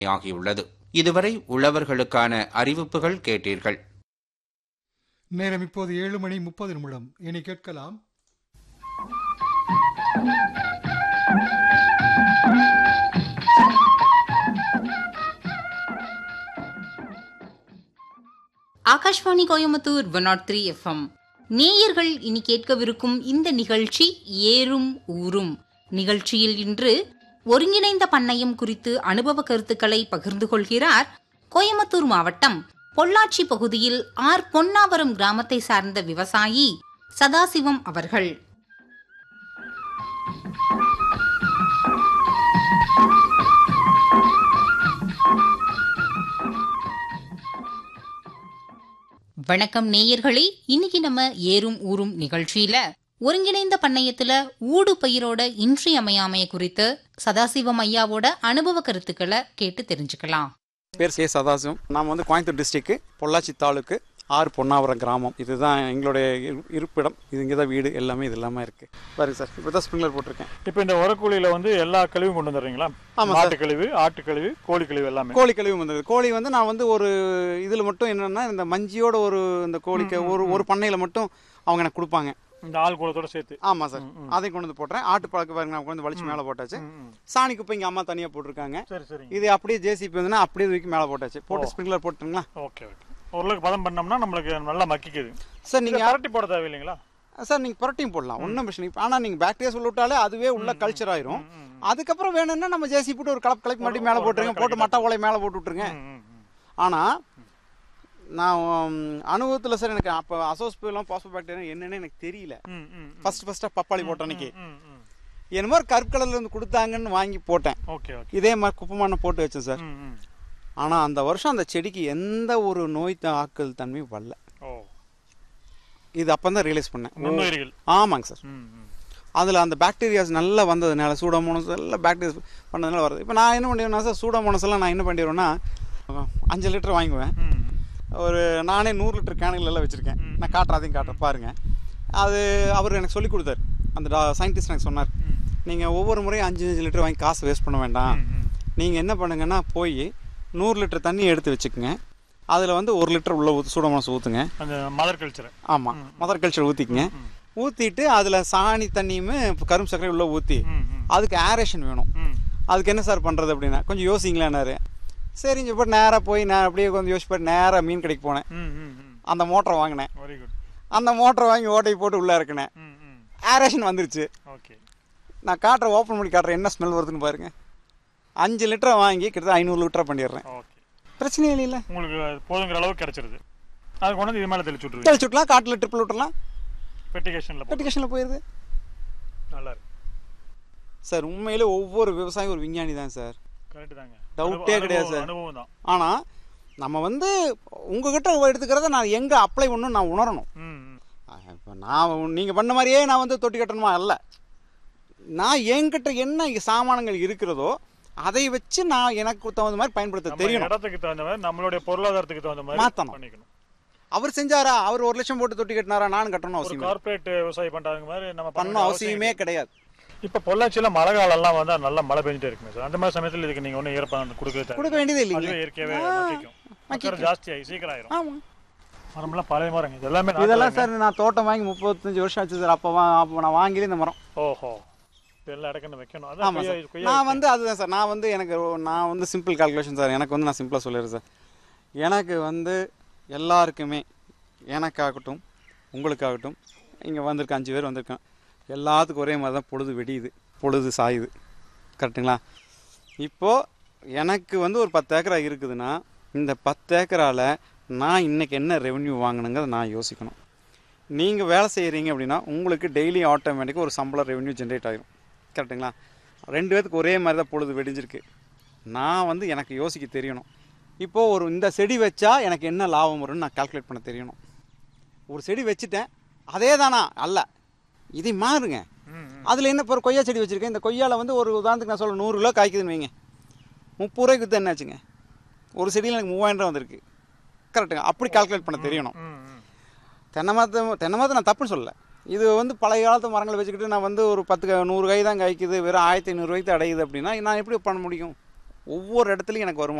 ஆகியுள்ளது இதுவரை உழவர்களுக்கான அறிவிப்புகள் கேட்டீர்கள் நேரம் இப்போது ஏழு மணி முப்பது நிமிடம் இனி கேட்கலாம் Akashvani Coimbatore one nought three FM நேயர்கள் இனி கேட்கவிருக்கும் இந்த நிகழ்ச்சி ஏறும் ஊரும் நிகழ்ச்சியில் இன்று ஒருங்கிணைந்த பண்ணையம் குறித்து அனுபவ கருத்துக்களை பகிர்ந்து கொள்கிறார் கோயம்புத்தூர் மாவட்டம் பொள்ளாச்சி பகுதியில் ஆர் பொன்னாவரம் கிராமத்தை சார்ந்த விவசாயி சதாசிவம் அவர்கள் வணக்கம் நேயர்களே இன்னைக்கு நம்ம ஏறும் ஊரும் நிகழ்ச்சியில ஒருங்கிணைந்த பண்ணையத்துல ஊடு பயிரோட இன்றியமையாமைய குறித்து சதாசிவம் ஐயாவோட அனுபவ கருத்துக்களை கேட்டு தெரிஞ்சுக்கலாம் பேர் சே சதாசிவம் நாம் வந்து கோயம்புத்தூர் டிஸ்ட்ரிக்கு பொள்ளாச்சி தாலுக்கு ஆறு பொன்னாவரம் கிராமம் இதுதான் எங்களுடைய இரு- இருப்பிடம் இது இங்கே தான் வீடு எல்லாமே இது எல்லாமே இருக்குது பாருங்க சார் இப்போ தான் ஸ்ப்ரிங்க்லர் போட்டிருக்கேன் இப்போ இந்த உரக்கூலியில வந்து எல்லா கழிவும் கொண்டு வந்துடுறீங்களா ஆமா மாட்டு கழிவு ஆட்டு கழிவு கோழி கழிவு எல்லாமே கோழி கழிவு வந்தது கோழி வந்து நான் வந்து ஒரு இதில் மட்டும் என்னென்னா இந்த மஞ்சியோட ஒரு இந்த கோழிக்கு ஒரு ஒரு பண்ணையில் மட்டும் அவங்க எனக்கு கொடுப்பாங்க இந்த ஆள் கூலத்தோட சேர்த்து ஆமாம் சார் அதை கொண்டு வந்து போட்டுறேன் ஆட்டு பழக்க பாருங்க நான் கொண்டு வந்து வலிச்சு மேலே போட்டாச்சு ம், ம். சாணி குப்பை இங்கே அம்மா தனியாக போட்டிருக்காங்க சரி சரிங்க இது அப்படியே ஜேசிபி வந்துன்னா அப்படியே தூக்கி மேலே போட்டாச்சு போட்டு ஸ்ப்ரிங்க்லர் போட்டுங்களா ஓகே ஓகே ஓரளவுக்கு பதம் பண்ணோம்னா நம்மளுக்கு நல்லா மக்கிக்குது சார் நீங்க நீங்கள் பரட்டி போட தேவையில்லைங்களா சார் நீங்கள் புரட்டியும் போடலாம் ஒன்றும் பிரச்சனை இல்லை ஆனால் நீங்கள் பாக்டீரியா சொல்ல விட்டாலே அதுவே உள்ள கல்ச்சர் ஆயிரும் அதுக்கப்புறம் வேணும்னா நம்ம ஜேசி போட்டு ஒரு கலப்பு கலக்கி மட்டும் மேலே போட்டுருங்க போட்டு மட்டை ஓலை மேலே போட்டு விட்ருங்க ம், ம், ம். ஆனால் நான் அனுபவத்தில் சார் எனக்கு அப்போ அசோஸ்பெல்லாம் பாஸ்போ பாக்டீரியா என்னன்னு எனக்கு தெரியல ம், ம், ம். ஃபர்ஸ்ட் ஃபர்ஸ்ட்டாக பப்பாளி போட்ட அன்னைக்கு ம், ம். என்னமோ ஒரு கருப்பு கலர்ல இருந்து கொடுத்தாங்கன்னு வாங்கி போட்டேன் ஓகே ஓகே இதே மாதிரி குப்பை மண்ணை போட்டு வச்சேன் சார் ம், ம். ஆனால் அந்த வருஷம் அந்த செடிக்கு எந்த ஒரு நோய் தாக்கல் தன்மையும் வரல ஓ இது அப்போ தான் ரியலைஸ் பண்ணேன் ஓ, நுண்ணுயிரிகள் ஆமாங்க சார் ம், ம். அதில் அந்த பாக்டீரியாஸ் நல்லா வந்ததுனால சூடோமோனஸ் எல்லாம் பாக்டீரியாஸ் பண்ணதுனால வருது இப்போ நான் என்ன பண்ணிடுவேன்னா சார் சூடோமோனஸ் எல்லாம் நான் என்ன பண்ணிடுவேன்னா அஞ்சு லிட்டர் வாங்குவேன் ம், ம். ஒரு நானே நூறு லிட்டர் கேனுகள் எல்லாம் வச்சுருக்கேன் நான் காட்டுறேன் அதையும் காட்டுறேன் பாருங்கள் அது அவர் எனக்கு சொல்லி கொடுத்தாரு அந்த சயின்டிஸ்ட் எனக்கு சொன்னார் நீங்கள் ஒவ்வொரு முறையும் அஞ்சு அஞ்சு லிட்டர் வாங்கி காசு வேஸ்ட் பண்ண வேண்டாம் ம், ம். நீங்கள் என்ன பண்ணுங்கன்னா போய் நூறு லிட்டர் தண்ணி எடுத்து வச்சுக்கோங்க அதில் வந்து ஒரு லிட்டர் உள்ள ஊற்று சூடோமோனஸ் ஊற்றுங்க அந்த மதர் கல்ச்சர் ஆமாம் மதர் கல்ச்சர் ஊற்றிக்கங்க ஊற்றிட்டு அதில் சாணி தண்ணியுமே கரும்பு சர்க்கரை உள்ளே ஊற்றி ம், ம். அதுக்கு ஏரேஷன் வேணும் ம். அதுக்கு என்ன சார் பண்ணுறது அப்படின்னா கொஞ்சம் யோசிங்களேனாரு சரிங்க இப்போ நேராக போய் நான் அப்படியே கொஞ்சம் யோசிச்சு நேராக மீன் கடைக்கு போனேன் ம், ம், ம். அந்த மோட்டரை வாங்கினேன் வெரி குட் அந்த மோட்டரை வாங்கி ஓட்டை போட்டு உள்ளே இறக்கினேன் ம், ம். ஏரேஷன் வந்துருச்சு ஓகே நான் காட்டுற ஓப்பன் பண்ணி காட்டுறேன் என்ன ஸ்மெல் வருதுன்னு பாருங்க அஞ்சு லிட்டரை வாங்கி கிட்டத்தட்ட ஐநூறு லிட்டரை பண்ணிடுறேன் ஓகே பிரச்சனையே இல்லை உங்களுக்கு அது போதுங்கிற அளவுக்கு கிடைச்சிருது அது கொண்டு வந்து இது மேலே தெளிச்சு விட்ருவீங்க தெளிச்சு விட்டலாம் காட்டில் ட்ரிப்பிள் விட்டுலாம் பெட்டிகேஷனில் போட்டு பெட்டிகேஷனில் போயிடுது நல்லா இருக்கு சார் உண்மையிலே ஒவ்வொரு விவசாயி ஒரு விஞ்ஞானி தான் சார் கரெக்ட் தாங்க டவுட்டே அனுபவம் கிடையாது சார். அனுபவம் தான் ஆனால் நம்ம வந்து உங்ககிட்ட எடுத்துக்கிறத நான் எங்கே அப்ளை பண்ணணும் நான் உணரணும் ம் ம். இப்போ நான் நீங்கள் பண்ண மாதிரியே நான் வந்து தொட்டி கட்டணுமா அல்ல நான் என்கிட்ட என்ன சாமானங்கள் இருக்கிறதோ அதை வச்சு நான் எனக்கு தகுந்த மாதிரி பயன்படுத்த நம்ம தெரியணும் இடத்துக்கு தகுந்த மாதிரி நம்மளுடைய பொருளாதாரத்துக்கு தகுந்த மாதிரி மாத்தணும். பண்ணிக்கணும் அவர் செஞ்சாரா அவர் ஒரு லட்சம் போட்டு தொட்டி கட்டினாரா நானும் கட்டணும் ஒரு அவசியம் இல்லை. கார்ப்பரேட் விவசாயம் பண்றாங்க மாதிரி நம்ம பண்ண பண்ணணும் வேண்டிய அவசியம் அவசியமே கிடையாது இப்ப பொள்ளாச்சியில மழை காலம்லாம் வந்தா நல்லா மழை பெஞ்சிட்டே இருக்குமே சார் அந்த மாதிரி சமயத்துல இதுக்கு நீங்க ஒன்றும் ஈரப்பதம் கொடுக்கவே தேவை கொடுக்க வேண்டியது இல்லைங்க அதுவே இயற்கையாவே மக்கிக்கும் மக்கள் ஜாஸ்தி ஆகி சீக்கிரம் ஆயிரும் ஆமாம் மரம்லாம் பழைய மரங்க இது எல்லாமே நாட்டு இதெல்லாம் மரங்க. சார் நான் தோட்டம் வாங்கி முப்பத்தஞ்சு வருஷம் ஆச்சு சார் அப்போ வா அப்போ நான் வாங்கி இந்த மரம் ஓஹோ இதெல்லாம் இடக்கணும் வைக்கணும் அதான் ஆமாம் கொய்யா- சார் கொய்யா நான் வந்து அதுதான் சார் நான் வந்து எனக்கு நான் வந்து சிம்பிள் கால்குலேஷன் சார் எனக்கு வந்து நான் சிம்பிளாக சொல்லிடுறேன் சார் எனக்கு வந்து எல்லாருக்குமே எனக்காகட்டும் உங்களுக்காகட்டும் இங்கே வந்திருக்க அஞ்சு பேர் வந்திருக்கேன் எல்லாத்துக்கும் ஒரே மாதிரி தான் பொழுது வெடியுது பொழுது சாயுது கரெக்டுங்களா இப்போது எனக்கு வந்து ஒரு பத்து ஏக்கரா இருக்குதுன்னா இந்த பத்து ஏக்கரால் நான் இன்னைக்கு என்ன ரெவென்யூ வாங்கணுங்கிறத நான் யோசிக்கணும் நீங்கள் வேலை செய்கிறீங்க அப்படின்னா உங்களுக்கு டெய்லி ஆட்டோமேட்டிக்காக ஒரு சம்பளம் ரெவென்யூ ஜென்ரேட் ஆகிரும் கரெக்டுங்களா ரெண்டு பேத்துக்கு ஒரே மாதிரி தான் பொழுது வெடிஞ்சிருக்கு நான் வந்து எனக்கு யோசிக்க தெரியணும் இப்போது ஒரு இந்த செடி வச்சா எனக்கு என்ன லாபம் வரும்னு நான் கால்குலேட் பண்ண தெரியணும் ஒரு செடி வச்சுட்டேன் அதே தானா அல்ல இதை மாறுங்க ம், ம். அதில் என்ன இப்போ ஒரு கொய்யா செடி வச்சுருக்கேன் இந்த கொய்யாவில் வந்து ஒரு உதாரணத்துக்கு நான் சொல்ல நூறு கிலோ காய்க்குதுன்னு வைங்க முப்பது ரூபாய்க்கு விற்று என்னாச்சுங்க ஒரு செடியில் எனக்கு மூவாயிரம் ரூபா வந்திருக்கு கரெக்டுங்க அப்படி கால்குலேட் பண்ண தெரியணும் ம், ம். தென்னை மரத்தை தென்னை மரத்தை நான் தப்புன்னு சொல்லல இது வந்து பழைய காலத்து மரங்களை வச்சுக்கிட்டு நான் வந்து ஒரு பத்து க- நூறு காய் தான் காய்க்குது வெறும் ஆயிரத்தி ஐநூறுரூவாய்க்கு அடையுது அப்படின்னா நான் எப்படி பண்ண முடியும் ஒவ்வொரு இடத்துலையும் எனக்கு வருமானம்